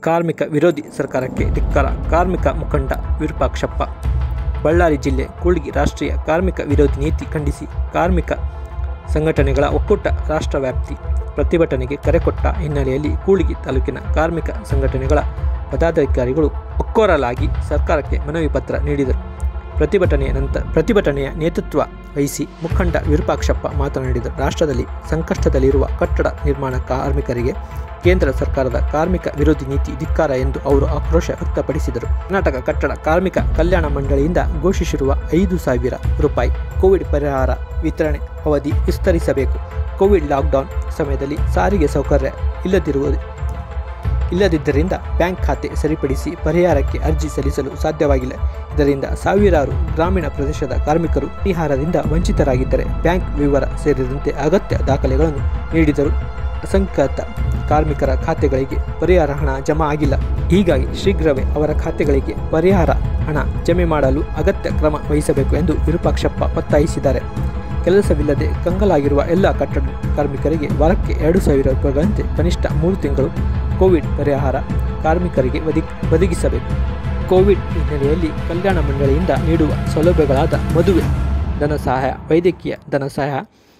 ಕಾರ್ಮಿಕ ವಿರೋಧಿ ಸರ್ಕಾರಕ್ಕೆ ಧಿಕ್ಕಾರ ಕಾರ್ಮಿಕ ಮುಖಂಡ ವಿರೂಪಾಕ್ಷಪ್ಪ ಬಳ್ಳಾರಿ ಜಿಲ್ಲೆ ಕೂಳ್ಗಿ ರಾಷ್ಟ್ರೀಯ ಕಾರ್ಮಿಕ ವಿರೋಧಿ ನೀತಿ ಖಂಡಿಸಿ ಕಾರ್ಮಿಕ ಸಂಘಟನೆಗಳ ಒಕ್ಕೂಟ ರಾಷ್ಟ್ರವ್ಯಾಪ್ತಿ ಪ್ರತಿಭಟನೆಗೆ ಕರೆ ಕೊಟ್ಟ ಹಿನ್ನೆಲೆಯಲ್ಲಿ ಕೂಳ್ಗಿ ತಾಲೂಕಿನ ಕಾರ್ಮಿಕ ಸಂಘಟನೆಗಳ ಪದಾಧಿಕಾರಿಗಳು ಒಕ್ಕೊರಲಾಗಿ ಸರ್ಕಾರಕ್ಕೆ ಮನವಿ ಪತ್ರ ನೀಡಿದರು ಪ್ರತಿಭಟನೆಯ ನಂತರ ಪ್ರತಿಭಟನೆಯ ನೇತೃತ್ವ ವಹಿಸಿ ಮುಖಂಡ ವಿರೂಪಾಕ್ಷಪ್ಪ ಮಾತನಾಡಿದರು ರಾಷ್ಟ್ರದಲ್ಲಿ ಸಂಕಷ್ಟದಲ್ಲಿರುವ ಕಟ್ಟಡ ನಿರ್ಮಾಣ ಕಾರ್ಮಿಕರಿಗೆ ಕೇಂದ್ರ ಸರ್ಕಾರದ ಕಾರ್ಮಿಕ ವಿರೋಧಿ ನೀತಿ ಧಿಕ್ಕಾರ ಎಂದು ಅವರು ಆಕ್ರೋಶ ವ್ಯಕ್ತಪಡಿಸಿದರು ಕರ್ನಾಟಕ ಕಟ್ಟಡ ಕಾರ್ಮಿಕ ಕಲ್ಯಾಣ ಮಂಡಳಿಯಿಂದ ಘೋಷಿಸಿರುವ ಐದು ಸಾವಿರ ರೂಪಾಯಿ ಕೋವಿಡ್ ಪರಿಹಾರ ವಿತರಣೆ ಅವಧಿ ವಿಸ್ತರಿಸಬೇಕು ಕೋವಿಡ್ ಲಾಕ್ಡೌನ್ ಸಮಯದಲ್ಲಿ ಸಾರಿಗೆ ಸೌಕರ್ಯ ಇಲ್ಲದಿರುವುದು ಇಲ್ಲದಿದ್ದರಿಂದ ಬ್ಯಾಂಕ್ ಖಾತೆ ಸರಿಪಡಿಸಿ ಪರಿಹಾರಕ್ಕೆ ಅರ್ಜಿ ಸಲ್ಲಿಸಲು ಸಾಧ್ಯವಾಗಿಲ್ಲ ಇದರಿಂದ ಸಾವಿರಾರು ಗ್ರಾಮೀಣ ಪ್ರದೇಶದ ಕಾರ್ಮಿಕರು ಪರಿಹಾರದಿಂದ ವಂಚಿತರಾಗಿದ್ದರೆ ಬ್ಯಾಂಕ್ ವಿವರ ಸೇರಿದಂತೆ ಅಗತ್ಯ ದಾಖಲೆಗಳನ್ನು ನೀಡಿದರೂ ಅಸಂಖ್ಯಾತ ಕಾರ್ಮಿಕರ ಖಾತೆಗಳಿಗೆ ಪರಿಹಾರ ಹಣ ಜಮಾ ಆಗಿಲ್ಲ ಹೀಗಾಗಿ ಶೀಘ್ರವೇ ಅವರ ಖಾತೆಗಳಿಗೆ ಪರಿಹಾರ ಹಣ ಜಮೆ ಮಾಡಲು ಅಗತ್ಯ ಕ್ರಮ ವಹಿಸಬೇಕು ಎಂದು ವಿರೂಪಾಕ್ಷಪ್ಪ ಒತ್ತಾಯಿಸಿದ್ದಾರೆ ಕೆಲಸವಿಲ್ಲದೆ ಕಂಗಲಾಗಿರುವ ಎಲ್ಲ ಕಟ್ಟಡ ಕಾರ್ಮಿಕರಿಗೆ ವಾರಕ್ಕೆ ಎರಡು ಸಾವಿರ ರೂಪಾಯಿಗಳಂತೆ ಕನಿಷ್ಠ ಮೂರು ತಿಂಗಳು ಕೋವಿಡ್ ಪರಿಹಾರ ಕಾರ್ಮಿಕರಿಗೆ ಒದಗಿ ಒದಗಿಸಬೇಕು ಕೋವಿಡ್ ಹಿನ್ನೆಲೆಯಲ್ಲಿ ಕಲ್ಯಾಣ ಮಂಡಳಿಯಿಂದ ನೀಡುವ ಸೌಲಭ್ಯಗಳಾದ ಮದುವೆ ಧನ ಸಹಾಯ ವೈದ್ಯಕೀಯ ಧನ ಸಹಾಯ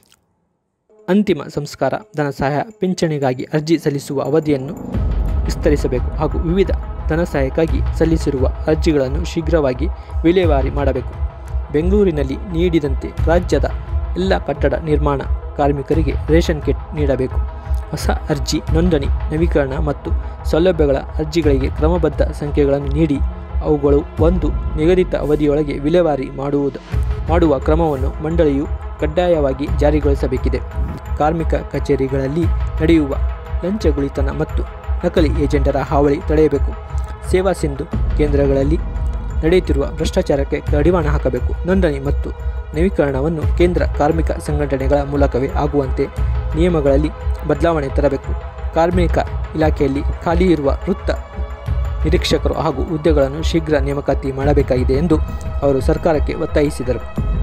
ಅಂತಿಮ ಸಂಸ್ಕಾರ ಧನ ಸಹಾಯ ಪಿಂಚಣಿಗಾಗಿ ಅರ್ಜಿ ಸಲ್ಲಿಸುವ ಅವಧಿಯನ್ನು ವಿಸ್ತರಿಸಬೇಕು ಹಾಗೂ ವಿವಿಧ ಧನ ಸಹಾಯಕ್ಕಾಗಿ ಸಲ್ಲಿಸಿರುವ ಅರ್ಜಿಗಳನ್ನು ಶೀಘ್ರವಾಗಿ ವಿಲೇವಾರಿ ಮಾಡಬೇಕು ಬೆಂಗಳೂರಿನಲ್ಲಿ ನೀಡಿದಂತೆ ರಾಜ್ಯದ ಎಲ್ಲ ಕಟ್ಟಡ ನಿರ್ಮಾಣ ಕಾರ್ಮಿಕರಿಗೆ ರೇಷನ್ ಕಿಟ್ ನೀಡಬೇಕು ಹೊಸ ಅರ್ಜಿ ನೋಂದಣಿ ನವೀಕರಣ ಮತ್ತು ಸೌಲಭ್ಯಗಳ ಅರ್ಜಿಗಳಿಗೆ ಕ್ರಮಬದ್ಧ ಸಂಖ್ಯೆಗಳನ್ನು ನೀಡಿ ಅವುಗಳು ಒಂದು ನಿಗದಿತ ಅವಧಿಯೊಳಗೆ ವಿಲೇವಾರಿ ಮಾಡುವುದು ಮಾಡುವ ಕ್ರಮವನ್ನು ಮಂಡಳಿಯು ಕಡ್ಡಾಯವಾಗಿ ಜಾರಿಗೊಳಿಸಬೇಕಿದೆ ಕಾರ್ಮಿಕ ಕಚೇರಿಗಳಲ್ಲಿ ನಡೆಯುವ ಲಂಚಗುಳಿತನ ಮತ್ತು ನಕಲಿ ಏಜೆಂಟರ ಹಾವಳಿ ತಡೆಯಬೇಕು ಸೇವಾ ಸಿಂಧು ಕೇಂದ್ರಗಳಲ್ಲಿ ನಡೆಯುತ್ತಿರುವ ಭ್ರಷ್ಟಾಚಾರಕ್ಕೆ ಕಡಿವಾಣ ಹಾಕಬೇಕು ನೋಂದಣಿ ಮತ್ತು ನವೀಕರಣವನ್ನು ಕೇಂದ್ರ ಕಾರ್ಮಿಕ ಸಂಘಟನೆಗಳ ಮೂಲಕವೇ ಆಗುವಂತೆ ನಿಯಮಗಳಲ್ಲಿ ಬದಲಾವಣೆ ತರಬೇಕು ಕಾರ್ಮಿಕ ಇಲಾಖೆಯಲ್ಲಿ ಖಾಲಿ ಇರುವ ವೃತ್ತ ನಿರೀಕ್ಷಕರು ಹಾಗೂ ಹುದ್ದೆಗಳನ್ನು ಶೀಘ್ರ ನೇಮಕಾತಿ ಮಾಡಬೇಕಾಗಿದೆ ಎಂದು ಅವರು ಸರ್ಕಾರಕ್ಕೆ ಒತ್ತಾಯಿಸಿದರು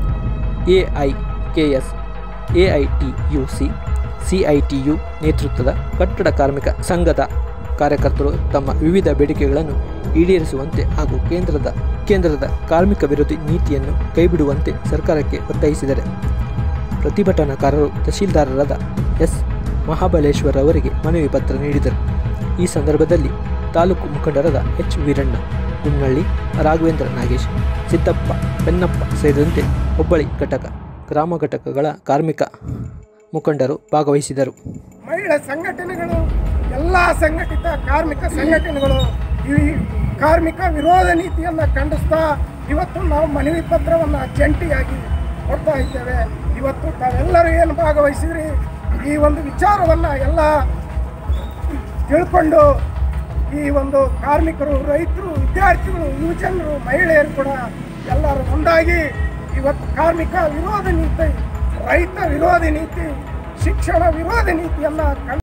ಎಐಕೆಎಸ್ ಎಐಟಿಯುಸಿ ಸಿಐಟಿಯು ನೇತೃತ್ವದ ಕಟ್ಟಡ ಕಾರ್ಮಿಕ ಸಂಘದ ಕಾರ್ಯಕರ್ತರು ತಮ್ಮ ವಿವಿಧ ಬೇಡಿಕೆಗಳನ್ನು ಈಡೇರಿಸುವಂತೆ ಹಾಗೂ ಕೇಂದ್ರದ ಕೇಂದ್ರದ ಕಾರ್ಮಿಕ ವಿರೋಧಿ ನೀತಿಯನ್ನು ಕೈಬಿಡುವಂತೆ ಸರ್ಕಾರಕ್ಕೆ ಒತ್ತಾಯಿಸಿದರೆ ಪ್ರತಿಭಟನಾಕಾರರು ತಹಶೀಲ್ದಾರರಾದ ಎಸ್ ಮಹಾಬಲೇಶ್ವರ್ ಅವರಿಗೆ ಮನವಿ ಪತ್ರ ನೀಡಿದರು ಈ ಸಂದರ್ಭದಲ್ಲಿ ತಾಲೂಕು ಮುಖಂಡರಾದ ಎಚ್ ವೀರಣ್ಣ ಗುನ್ನಳ್ಳಿ ರಾಘವೇಂದ್ರ ನಾಗೇಶ್ ಸಿದ್ದಪ್ಪ ಪೆನ್ನಪ್ಪ ಸೇರಿದಂತೆ ಹುಬ್ಬಳ್ಳಿ ಘಟಕ ಗ್ರಾಮ ಘಟಕಗಳ ಕಾರ್ಮಿಕ ಮುಖಂಡರು ಭಾಗವಹಿಸಿದರು ಮಹಿಳಾ ಸಂಘಟನೆಗಳು ಎಲ್ಲ ಸಂಘಟಿತ ಕಾರ್ಮಿಕ ಸಂಘಟನೆಗಳು ಈ ಕಾರ್ಮಿಕ ವಿರೋಧ ನೀತಿಯನ್ನು ಖಂಡಿಸ್ತಾ ಇವತ್ತು ನಾವು ಮನವಿ ಪತ್ರವನ್ನು ಜಂಟಿಯಾಗಿ ಕೊಡ್ತಾ ಇದ್ದೇವೆ ಇವತ್ತು ತಾವೆಲ್ಲರೂ ಏನು ಭಾಗವಹಿಸಿದ್ರಿ ಈ ಒಂದು ವಿಚಾರವನ್ನು ಎಲ್ಲ ತಿಳ್ಕೊಂಡು ಈ ಒಂದು ಕಾರ್ಮಿಕರು ರೈತರು ವಿದ್ಯಾರ್ಥಿಗಳು ಯುವಜನರು ಮಹಿಳೆಯರು ಕೂಡ ಎಲ್ಲರೂ ಒಂದಾಗಿ ಇವತ್ತು ಕಾರ್ಮಿಕ ವಿರೋಧ ನೀತಿ ರೈತ ವಿರೋಧಿ ನೀತಿ ಶಿಕ್ಷಣ ವಿರೋಧಿ ನೀತಿಯನ್ನು